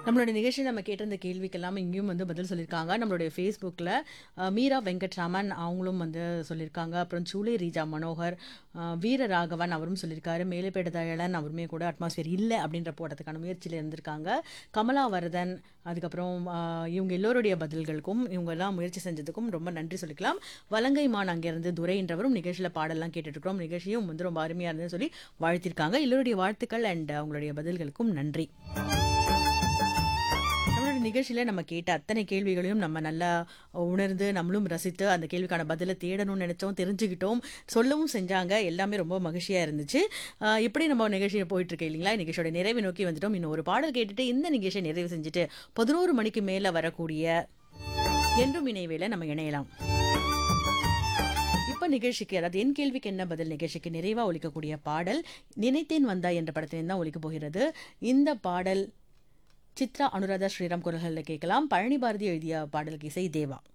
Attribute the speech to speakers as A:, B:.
A: நம்மளோட நிகழ்ச்சியில் நம்ம கேட்டிருந்த கேள்விக்கெல்லாம் இங்கேயும் வந்து பதில் சொல்லியிருக்காங்க நம்மளுடைய ஃபேஸ்புக்கில் மீரா வெங்கட்ராமன் அவங்களும் வந்து சொல்லியிருக்காங்க அப்புறம் சூளை ரீஜா மனோகர் அஹ், வீர ராகவன் அவரும் சொல்லியிருக்காரு மேலைப்பேட்ட தயளன் அவருமே கூட அட்மாஸ்பியர் இல்லை அப்படின்ற போடுறதுக்கான முயற்சியில் இருந்திருக்காங்க கமலாவரதன் அதுக்கப்புறம் அஹ், இவங்க எல்லோருடைய பதில்களுக்கும் இவங்க எல்லாம் முயற்சி செஞ்சதுக்கும் ரொம்ப நன்றி சொல்லிக்கலாம் வலங்கைமான் அங்கேருந்து துரைன்றவரும் நிகழ்ச்சியில் பாடலாம் கேட்டுட்டு இருக்கிறோம் நிகழ்ச்சியும் வந்து ரொம்ப அருமையாக இருந்ததுன்னு சொல்லி வாழ்த்திருக்காங்க எல்லோருடைய வாழ்த்துக்கள் அண்ட் அவங்களுடைய பதில்களுக்கும் நன்றி நம்மளோட நிகழ்ச்சியில் நம்ம கேட்ட அத்தனை கேள்விகளையும் நம்ம நல்லா உணர்ந்து நம்மளும் ரசித்து அந்த கேள்விக்கான பதிலை தேடணும்னு நினைச்சோம் தெரிஞ்சுக்கிட்டோம் சொல்லவும் செஞ்சாங்க எல்லாமே ரொம்ப மகிழ்ச்சியாக இருந்துச்சு ஆஹ் இப்படி நம்ம நிகழ்ச்சியை போயிட்டு இருக்கேன் இல்லைங்களா நிகழ்ச்சியோட நிறைவை நோக்கி வந்துட்டோம் இன்னும் ஒரு பாடல் கேட்டுட்டு இந்த நிகழ்ச்சியை நிறைவு செஞ்சுட்டு பதினோரு மணிக்கு மேலே வரக்கூடிய என்றும் இணைவேல நம்ம இணையலாம் இப்ப நிகழ்ச்சிக்கு அதாவது என் கேள்விக்கு என்ன பதில் நிகழ்ச்சிக்கு நிறைவா ஒலிக்கக்கூடிய பாடல் நினைத்தேன் வந்தா என்ற படத்திலிருந்து தான் ஒலிக்க போகிறது இந்த பாடல் சித்ரா அனுராதா ஸ்ரீராம் குரல்களில் கேட்கலாம் பழனி பாரதி எழுதிய பாடலுக்கு இசை தேவா